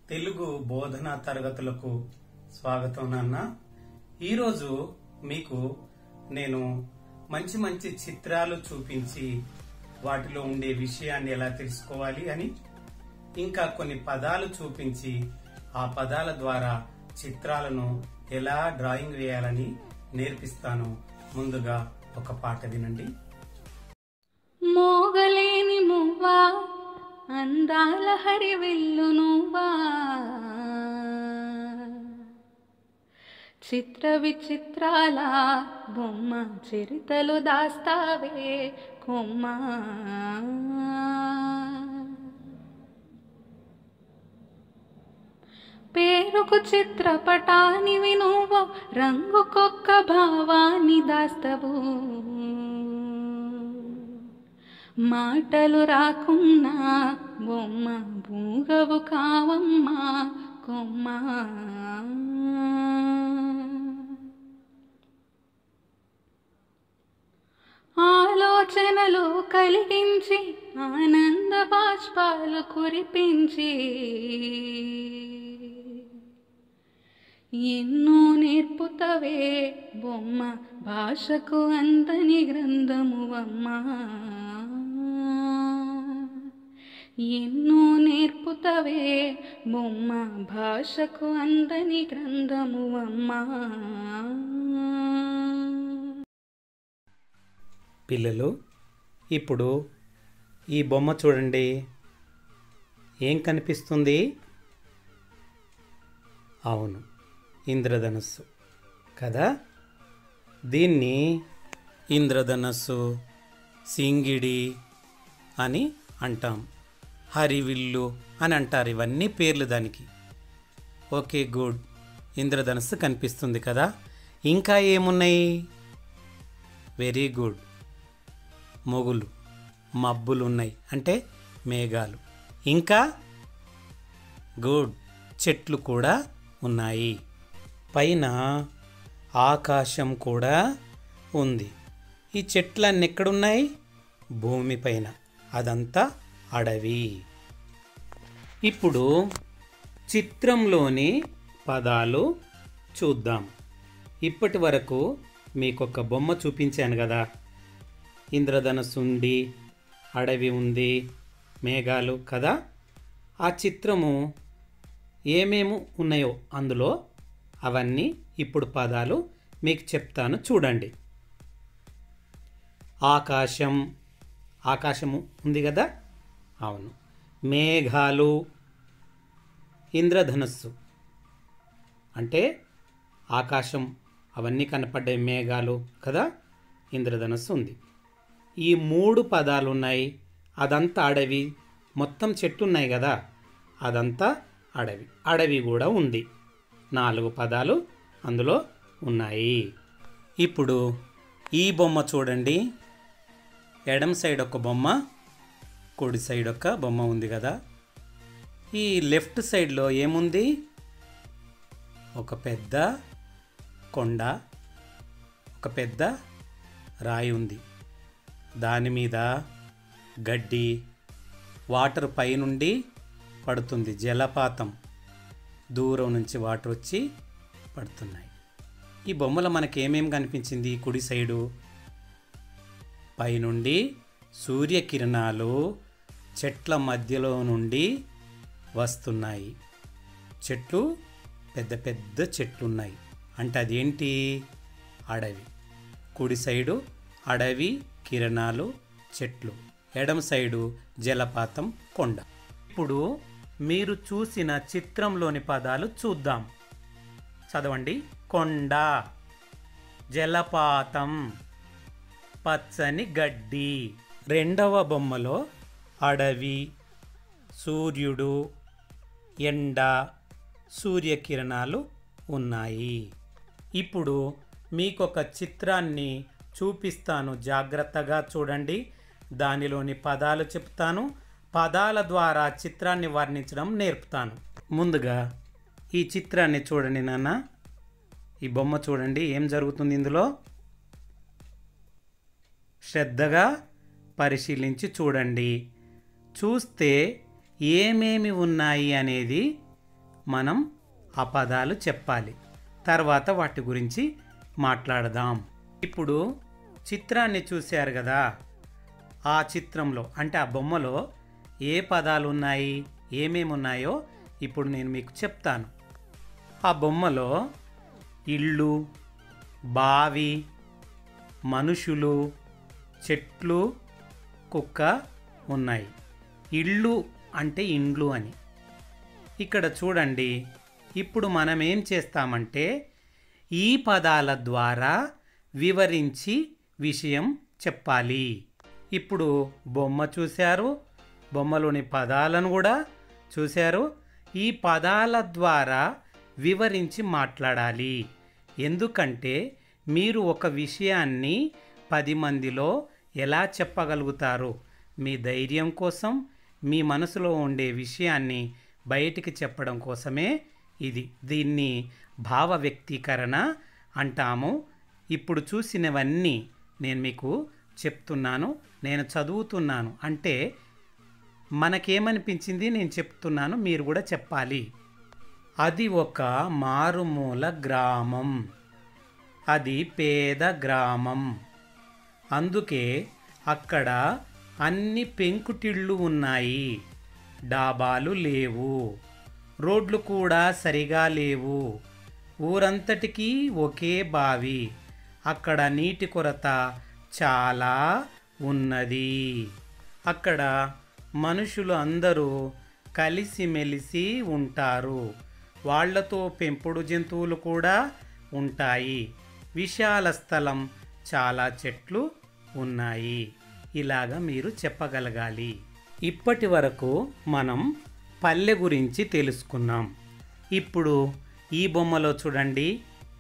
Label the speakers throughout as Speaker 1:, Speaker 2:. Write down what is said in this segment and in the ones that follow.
Speaker 1: తెలుగు బోధనా తరగతులకు స్వాగతం నాన్న ఈరోజు మీకు నేను మంచి మంచి చిత్రాలు చూపించి వాటిలో ఉండే విషయాన్ని ఎలా తెలుసుకోవాలి అని ఇంకా కొన్ని పదాలు చూపించి ఆ పదాల ద్వారా చిత్రాలను ఎలా డ్రాయింగ్ వేయాలని నేర్పిస్తాను ముందుగా ఒక పాట వినండి
Speaker 2: మోగలేని మువ్వా అందాల హరివిల్లు నువ్వా చిత్ర విచిత్రాల బొమ్మ చరితలు దాస్తావే కొమ్మ పేరుకు చిత్రపటానివి నువ్వు రంగుకొక్క భావాన్ని దాస్తవు మాటలు రాకున్నా బొమ్మ బూగవు కావమ్మా కొమ్మ ఆలోచనలు కలిగించి ఆనంద బాష్పాలు కురిపించి ఎన్నో నేర్పుతవే బొమ్మ భాషకు అందని గ్రంథము అమ్మ ఎన్నో నేర్పుతవే బొమ్మ భాషకు అందని గ్రంథము అమ్మ
Speaker 1: పిల్లలు ఇప్పుడు ఈ బొమ్మ చూడండి ఏం కనిపిస్తుంది అవును ఇంద్రధనస్సు కదా దీన్ని ఇంద్రధనస్సు సింగిడి అని అంటాం హరివిల్లు అని అంటారు ఇవన్నీ పేర్లు దానికి ఓకే గుడ్ ఇంద్రధనస్సు కనిపిస్తుంది కదా ఇంకా ఏమున్నాయి వెరీ గుడ్ మొగులు మబ్బులు ఉన్నాయి అంటే మేఘాలు ఇంకా గుడ్ చెట్లు కూడా ఉన్నాయి పైన ఆకాశం కూడా ఉంది ఈ చెట్లన్నీ ఎక్కడున్నాయి భూమిపైన అదంతా అడవి ఇప్పుడు చిత్రంలోని పదాలు చూద్దాం ఇప్పటి వరకు మీకు ఒక బొమ్మ చూపించాను కదా ఇంద్రధనస్సు ఉంది అడవి ఉంది మేఘాలు కదా ఆ చిత్రము ఏమేమి ఉన్నాయో అందులో అవన్నీ ఇప్పుడు పదాలు మీకు చెప్తాను చూడండి ఆకాశం ఆకాశము ఉంది కదా అవును మేఘాలు ఇంద్రధనస్సు అంటే ఆకాశం అవన్నీ కనపడ్డే మేఘాలు కదా ఇంద్రధనస్సు ఉంది ఈ మూడు పదాలు ఉన్నాయి అదంతా అడవి మొత్తం చెట్టు ఉన్నాయి కదా అదంతా అడవి అడవి కూడా ఉంది నాలుగు పదాలు అందులో ఉన్నాయి ఇప్పుడు ఈ బొమ్మ చూడండి ఎడం సైడ్ ఒక బొమ్మ కుడి సైడ్ ఒక బొమ్మ ఉంది కదా ఈ లెఫ్ట్ సైడ్లో ఏముంది ఒక పెద్ద కొండ ఒక పెద్ద రాయి ఉంది దాని మీద గడ్డి వాటర్ పైనుండి పడుతుంది జలపాతం దూరం నుంచి వాటర్ వచ్చి పడుతున్నాయి ఈ బొమ్మలో మనకి ఏమేం కనిపించింది కుడి సైడు పైనుండి సూర్యకిరణాలు చెట్ల మధ్యలో నుండి వస్తున్నాయి చెట్లు పెద్ద పెద్ద చెట్లు ఉన్నాయి అంటే అదేంటి అడవి కుడి సైడు అడవి కిరణాలు చెట్లు ఎడమ సైడు జలపాతం కొండ ఇప్పుడు మీరు చూసిన చిత్రంలోని పదాలు చూద్దాం చదవండి కొండ జలపాతం పచ్చని గడ్డి రెండవ బొమ్మలో అడవి సూర్యుడు ఎండ సూర్యకిరణాలు ఉన్నాయి ఇప్పుడు మీకొక చిత్రాన్ని చూపిస్తాను జాగ్రత్తగా చూడండి దానిలోని పదాలు చెప్తాను పదాల ద్వారా చిత్రాన్ని వర్ణించడం నేర్పుతాను ముందుగా ఈ చిత్రాన్ని చూడండి నాన్న ఈ బొమ్మ చూడండి ఏం జరుగుతుంది ఇందులో శ్రద్ధగా పరిశీలించి చూడండి చూస్తే ఏమేమి ఉన్నాయి అనేది మనం ఆ పదాలు చెప్పాలి తర్వాత వాటి గురించి మాట్లాడదాం ఇప్పుడు చిత్రాన్ని చూశారు కదా ఆ చిత్రంలో అంటే ఆ బొమ్మలో ఏ పదాలు ఉన్నాయి ఏమేమి ఉన్నాయో ఇప్పుడు నేను మీకు చెప్తాను ఆ బొమ్మలో ఇళ్ళు బావి మనుషులు చెట్లు కుక్క ఉన్నాయి ఇళ్ళు అంటే ఇండ్లు అని ఇక్కడ చూడండి ఇప్పుడు మనం ఏం చేస్తామంటే ఈ పదాల ద్వారా వివరించి విషయం చెప్పాలి ఇప్పుడు బొమ్మ చూశారు బొమ్మలోని పదాలను కూడా చూశారు ఈ పదాల ద్వారా వివరించి మాట్లాడాలి ఎందుకంటే మీరు ఒక విషయాన్ని పది మందిలో ఎలా చెప్పగలుగుతారు మీ ధైర్యం కోసం మీ మనసులో ఉండే విషయాన్ని బయటికి చెప్పడం కోసమే ఇది దీన్ని భావ వ్యక్తీకరణ అంటాము ఇప్పుడు చూసినవన్నీ నేను మీకు చెప్తున్నాను నేను చదువుతున్నాను అంటే మనకేమనిపించింది నేను చెప్తున్నాను మీరు కూడా చెప్పాలి అది ఒక మారుమూల గ్రామం అది పేద గ్రామం అందుకే అక్కడ అన్ని పెంకుటిళ్ళు ఉన్నాయి డాబాలు లేవు రోడ్లు కూడా సరిగా లేవు ఊరంతటికీ ఒకే బావి అక్కడ నీటి కొరత చాలా ఉన్నది అక్కడ మనుషులు అందరూ కలిసిమెలిసి ఉంటారు వాళ్లతో పెంపుడు జంతువులు కూడా ఉంటాయి విశాల స్థలం చాలా చెట్లు ఉన్నాయి ఇలాగా మీరు చెప్పగలగాలి ఇప్పటి వరకు మనం పల్లె గురించి తెలుసుకున్నాం ఇప్పుడు ఈ బొమ్మలో చూడండి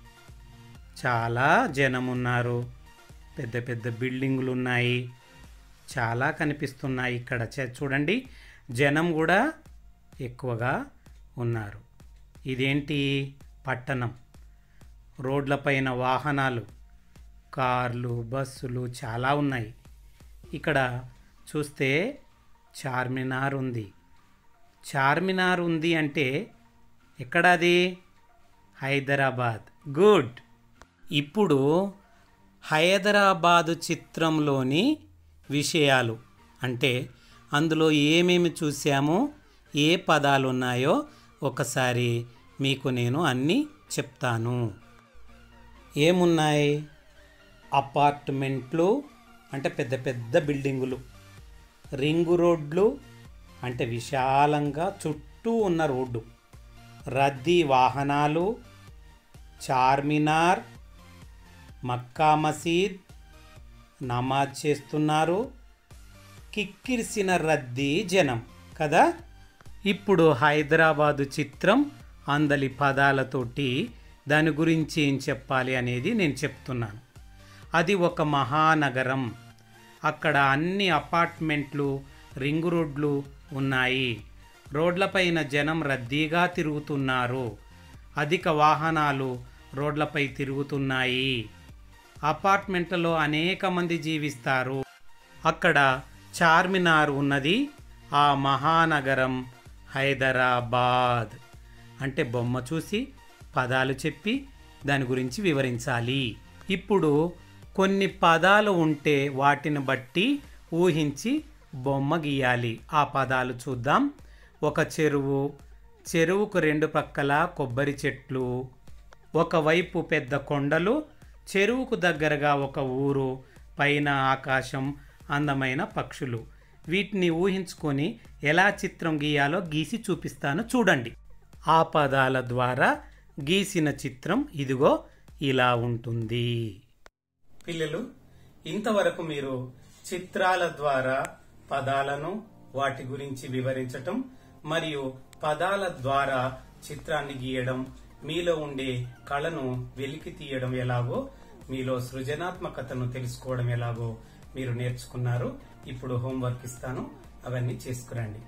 Speaker 1: చాలా జనం ఉన్నారు పెద్ద పెద్ద బిల్డింగులు ఉన్నాయి చాలా కనిపిస్తున్నాయి ఇక్కడ చ- చూడండి జనం కూడా ఎక్కువగా ఉన్నారు ఇదేంటి పట్టణం రోడ్లపైన వాహనాలు కార్లు బస్సులు చాలా ఉన్నాయి ఇక్కడ చూస్తే చార్మినార్ ఉంది చార్మినార్ ఉంది అంటే ఎక్కడది హైదరాబాద్ గుడ్ ఇప్పుడు హైదరాబాదు చిత్రంలోని విషయాలు అంటే అందులో ఏమేమి చూసామో ఏ పదాలు ఉన్నాయో ఒకసారి మీకు నేను అన్నీ చెప్తాను ఏమున్నాయి అపార్ట్మెంట్లు అంటే పెద్ద పెద్ద బిల్డింగులు రింగు రోడ్లు అంటే విశాలంగా చుట్టూ ఉన్న రోడ్డు రద్దీ వాహనాలు చార్మినార్ మక్కా మసీద్ నమాజ్ చేస్తున్నారు కిక్కిరిసిన రద్దీ జనం కదా ఇప్పుడు హైదరాబాదు చిత్రం అందలి పదాలతోటి దాని గురించి ఏం చెప్పాలి అనేది నేను చెప్తున్నాను అది ఒక మహానగరం అక్కడ అన్ని అపార్ట్మెంట్లు రింగు రోడ్లు ఉన్నాయి రోడ్లపైన జనం రద్దీగా తిరుగుతున్నారు అధిక వాహనాలు రోడ్లపై తిరుగుతున్నాయి అపార్ట్మెంట్లలో అనేక మంది జీవిస్తారు అక్కడ చార్మినార్ ఉన్నది ఆ మహానగరం హైదరాబాద్ అంటే బొమ్మ చూసి పదాలు చెప్పి దాని గురించి వివరించాలి ఇప్పుడు కొన్ని పదాలు ఉంటే వాటిని బట్టి ఊహించి బొమ్మ గీయాలి ఆ పదాలు చూద్దాం ఒక చెరువు చెరువుకు రెండు పక్కల కొబ్బరి చెట్లు ఒకవైపు పెద్ద కొండలు చెరువుకు దగ్గరగా ఒక ఊరు పైన ఆకాశం అందమైన పక్షులు వీటిని ఊహించుకొని ఎలా చిత్రం గీయాలో గీసి చూపిస్తాను చూడండి ఆ పదాల ద్వారా గీసిన చిత్రం ఇదిగో ఇలా ఉంటుంది పిల్లలు ఇంతవరకు మీరు చిత్రాల ద్వారా పదాలను వాటి గురించి వివరించటం మరియు పదాల ద్వారా చిత్రాన్ని గీయడం మీలో ఉండే కళను వెలికి తీయడం ఎలాగో మీలో సృజనాత్మకతను తెలుసుకోవడం ఎలాగో మీరు నేర్చుకున్నారు ఇప్పుడు హోంవర్క్ ఇస్తాను అవన్నీ చేసుకురండి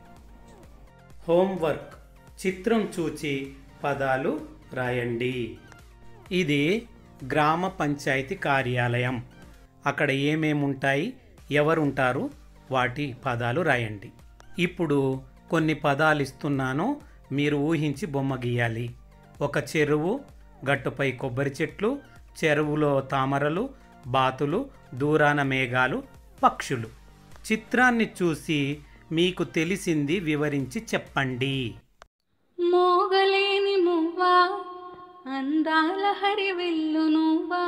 Speaker 1: హోంవర్క్ చిత్రం చూచి పదాలు రాయండి ఇది గ్రామ పంచాయతీ కార్యాలయం అక్కడ ఏమేమి ఉంటాయి ఎవరుంటారు వాటి పదాలు రాయండి ఇప్పుడు కొన్ని పదాలు ఇస్తున్నాను మీరు ఊహించి బొమ్మ గీయాలి ఒక చెరువు గట్టుపై కొబ్బరి చెట్లు చెరువులో తామరలు బాతులు దూరాన మేఘాలు పక్షులు చిత్రాన్ని చూసి మీకు తెలిసింది వివరించి చెప్పండి
Speaker 2: మోగలేని మువ్వా అందాల హరివిల్లు నువ్వా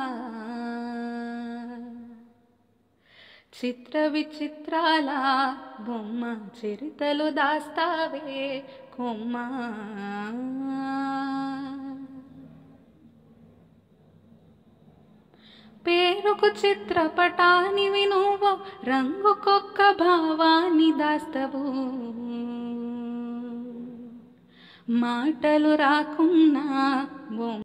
Speaker 2: చిత్ర విచిత్రాల బొమ్మ చరితలు దాస్తావే కొమ్మ పేరుకు చిత్రపటానివి నువ్వు రంగుకొక్క భావాన్ని దాస్తవు మాటలు రాకున్నా బొమ్మ